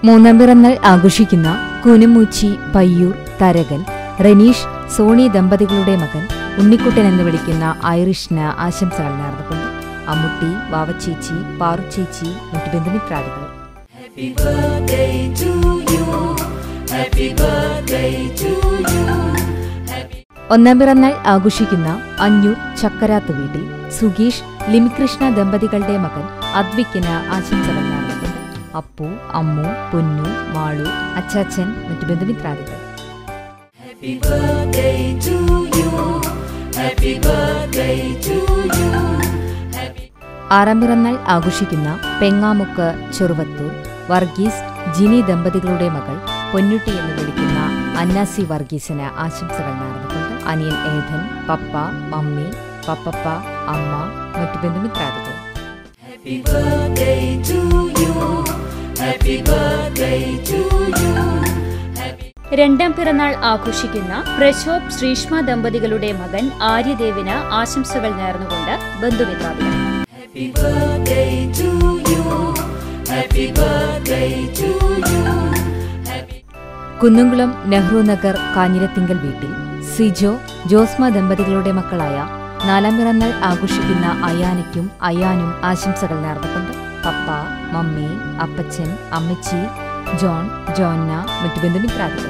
മൂന്നാം പിറന്നാൾ ആഘോഷിക്കുന്ന കൂനമൂച്ചി പയ്യൂർ തരകൽ റെനീഷ് സോണി ദമ്പതികളുടെ മകൻ ഉണ്ണിക്കുട്ടൻ എന്ന് വിളിക്കുന്ന ഐറിഷിന് ആശംസകൾ നേർന്നുകൊണ്ട് അമ്മുട്ടി വാവച്ചേച്ചി പാറുച്ചേച്ചി മറ്റു ബന്ധുമിത്രാദികൾ Happy birthday to you. Happy birthday to you. Happy ഒന്നാം പിറന്നാൾ ആഘോഷിക്കുന്ന അഞ്ഞൂർ ചക്കരാത്ത് വീട്ടിൽ സുഗീഷ് ലിമികൃഷ്ണ ദമ്പതികളുടെ മകൻ അദ്വിക്കിന് ആശംസകൾ നേർന്നുകൊണ്ട് അപ്പു അമ്മു പൊന്നു മാളു അച്ചാച്ചൻ മറ്റു ബന്ധുമിത്രാദികൾ Happy birthday to you. Happy birthday to you. Happy ആറാം പിറന്നാൾ ആഘോഷിക്കുന്ന പെങ്ങാമുക്ക് ചെറുവത്തൂർ വർഗീസ് ജിനി ദമ്പതികളുടെ മകൾ പൊന്നുട്ടി എന്ന് വിളിക്കുന്ന അന്നാസി വർഗീസിന് ആശംസകൾ നേർന്നുകൊണ്ട് അനിയൻ ഏധൻ പപ്പ മമ്മി പപ്പപ്പ അമ്മ മറ്റു ബന്ധുമിത്രാദികൾ Happy birthday to you. Happy birthday to you. Happy രണ്ടാം പിറന്നാൾ ആഘോഷിക്കുന്ന പ്രശോഭ് ശ്രീഷ്മ ദമ്പതികളുടെ മകൻ ആര്യദേവിന് ആശംസകൾ നേർന്നുകൊണ്ട് ബന്ധുമിത്രാദികൾ Happy birthday to you. Happy birthday to you. Happy Kunnamkulam Nehru Nagar Kanjirathinkal വീട്ടിൽ സിജോ ജോസ്മ ദമ്പതികളുടെ മക്കളായ നാലാം പിറന്നാൾ ആഘോഷിക്കുന്ന അയാനയ്ക്കും അയാനും ആശംസകൾ നേർന്നുകൊണ്ട് പപ്പ മമ്മി അപ്പച്ചൻ അമ്മച്ചി ജോൺ ജോന്ന മറ്റു ബന്ധുമിത്രാദികൾ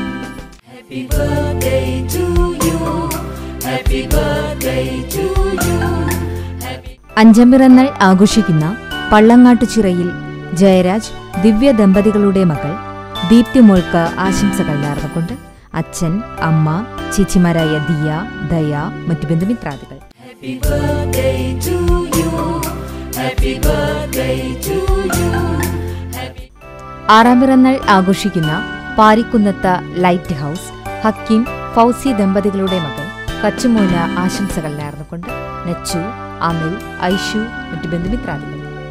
Happy birthday to you. Happy birthday to you. Happy അഞ്ചാം പിറന്നാൾ ആഘോഷിക്കുന്ന പള്ളങ്ങാട്ടുചിറയിൽ ജയരാജ് ദിവ്യ ദമ്പതികളുടെ മകൾ ദീപ്തി മോൾക്ക് ആശംസകൾ നേർന്നുകൊണ്ട് അച്ഛൻ അമ്മ ചേച്ചിമാരായ ദിയ ദയ മറ്റു ബന്ധുമിത്രാദികൾ Happy birthday to you. Happy birthday to you. Happy ആറാം പിറന്നാൾ ആഘോഷിക്കുന്ന പാരിക്കുന്നത്ത ലൈറ്റ് ഹൗസ് ഹക്കീം ഫൗസി ദമ്പതികളുടെ മകൻ കച്ചുമോന് ആശംസകൾ നേർന്നുകൊണ്ട് നച്ചു അമിൽ ഐഷു മറ്റു ബന്ധുമിത്രാദികൾ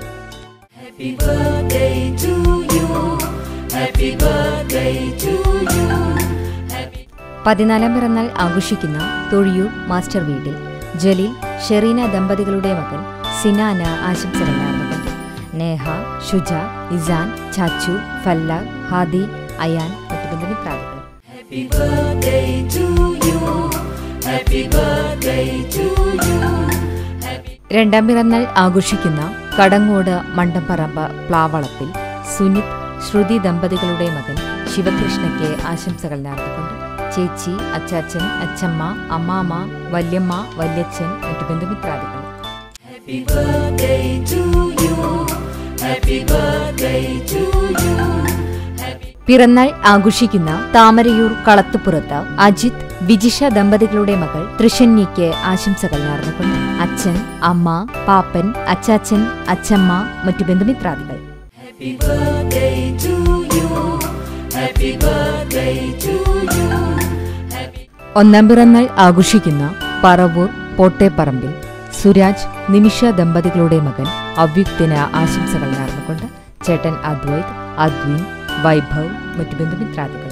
Happy birthday to you. Happy birthday to you. Happy പതിനാലാം പിറന്നാൾ ആഘോഷിക്കുന്ന തൊഴിയൂർ മാസ്റ്റർ വീട്ടിൽ ജലീൽ ഷെറീന ദമ്പതികളുടെ മകൻ സിനാന് ആശംസകൾ നേർന്നുകൊണ്ട് നേഹ ഷുജ ഇസാൻ ചാച്ചു ഫല്ല ഹാദി അയാൻ മറ്റു ബന്ധുമിത്രാദികൾ Happy birthday to you. Happy birthday to you. Happy രണ്ടാം പിറന്നാൾ ആഘോഷിക്കുന്ന കടങ്ങോട് മണ്ടംപറമ്പ് പ്ലാവളപ്പിൽ സുനിത് ശ്രുതി ദമ്പതികളുടെ മകൻ ശിവകൃഷ്ണയ്ക്ക് ആശംസകൾ നേർന്നുകൊണ്ട് ചേച്ചി അച്ചാച്ചൻ അച്ചമ്മ അമ്മാമ്മ വല്യമ്മ വല്യച്ഛൻ മറ്റു ബന്ധുമിത്രാദികൾ Happy birthday to you. Happy birthday to you. Happy പിറന്നാൾ ആഘോഷിക്കുന്ന താമരയൂർ കളത്തുപുറത്ത് അജിത് വിജിഷ ദമ്പതികളുടെ മകൾ തൃശന്യയ്ക്ക് ആശംസകൾ നേർന്നുകൊണ്ട് അച്ഛൻ അമ്മ പാപ്പൻ അച്ചാച്ചൻ അച്ചമ്മ മറ്റു ബന്ധുമിത്രാദികൾ Happy birthday to you. Happy birthday to you. Happy ഒന്നാം പിറന്നാൾ ആഘോഷിക്കുന്ന പറവൂർ പോട്ടേപ്പറമ്പിൽ സുരാജ് നിമിഷ ദമ്പതികളുടെ മകൻ അവ്യുക്തിന് ആശംസകൾ നേർന്നുകൊണ്ട് ചേട്ടൻ അദ്വൈത് അദ്വിൻ വൈഭവ് മറ്റു ബന്ധുമിത്രാദികൾ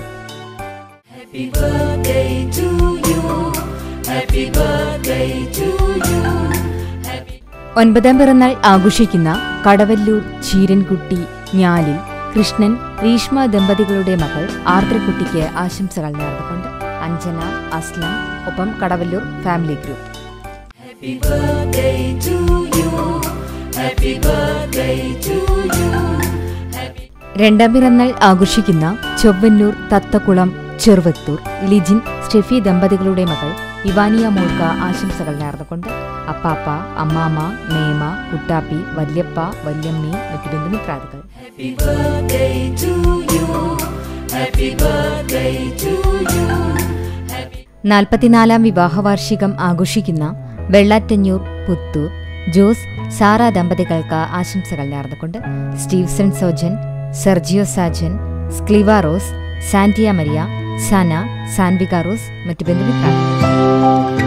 Happy birthday to you. Happy birthday to you. Happy ഒൻപതാം പിറന്നാൾ ആഘോഷിക്കുന്ന കടവല്ലൂർ ചീരൻകുട്ടി ഞാലിൽ കൃഷ്ണൻ രീഷ്മ ദമ്പതികളുടെ മകൾ ആർദ്രക്കുട്ടിക്ക് ആശംസകൾ നേർന്നുകൊണ്ട് അഞ്ജന അസ്ലം ഒപ്പം Kadavallur family group Happy birthday to you. Happy birthday to you. Happy രണ്ടാം പിറന്നാൾ ആഘോഷിക്കുന്ന ചൊവ്വന്നൂർ തത്തക്കുളം ചെറുവത്തൂർ ലിജിൻ സ്റ്റെഫി ദമ്പതികളുടെ മകൾ ഇവാനിയ മോൾക്ക് ആശംസകൾ നേർന്നുകൊണ്ട് അപ്പാപ്പ അമ്മാമ്മ മേമ കുട്ടാപ്പി വല്യപ്പ വല്യമ്മി മറ്റു ബന്ധുമിത്രാദികൾ Happy birthday to you. Happy birthday to you. Happy നാൽപ്പത്തിനാലാം വിവാഹവാർഷികം ആഘോഷിക്കുന്ന വെള്ളാറ്റഞ്ഞൂർ പുത്തൂർ ജോസ് സാറ ദമ്പതികൾക്ക് ആശംസകൾ നേർന്നുകൊണ്ട് സ്റ്റീവ്സൺ സോജൻ സെർജിയോ സാജൻ സ്ക്ലിവ റോസ് സാന്റിയ മരിയ സന സാൻവിക റോസ് മറ്റു ബന്ധുമിത്രാദികൾ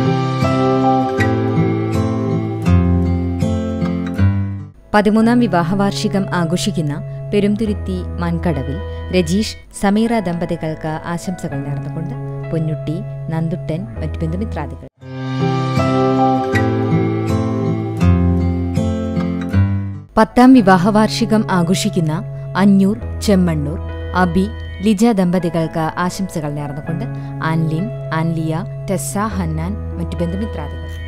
പതിമൂന്നാം വിവാഹവാർഷികം ആഘോഷിക്കുന്ന പെരുംതുരുത്തി മൺകടവിൽ രജീഷ് സമീറ ദമ്പതികൾക്ക് ആശംസകൾ നേർന്നുകൊണ്ട് പൊന്നുട്ടി നന്ദുട്ടൻ മറ്റു ബന്ധുമിത്രാദികൾ പത്താം വിവാഹവാർഷികം ആഘോഷിക്കുന്ന അഞ്ഞൂർ ചെമ്മണ്ണൂർ അബി ലിജ ദമ്പതികൾക്ക് ആശംസകൾ നേർന്നുകൊണ്ട് ആൻലിൻ ആൻലിയ ടെസ്സ ഹന്നാൻ മറ്റു ബന്ധുമിത്രാദികൾ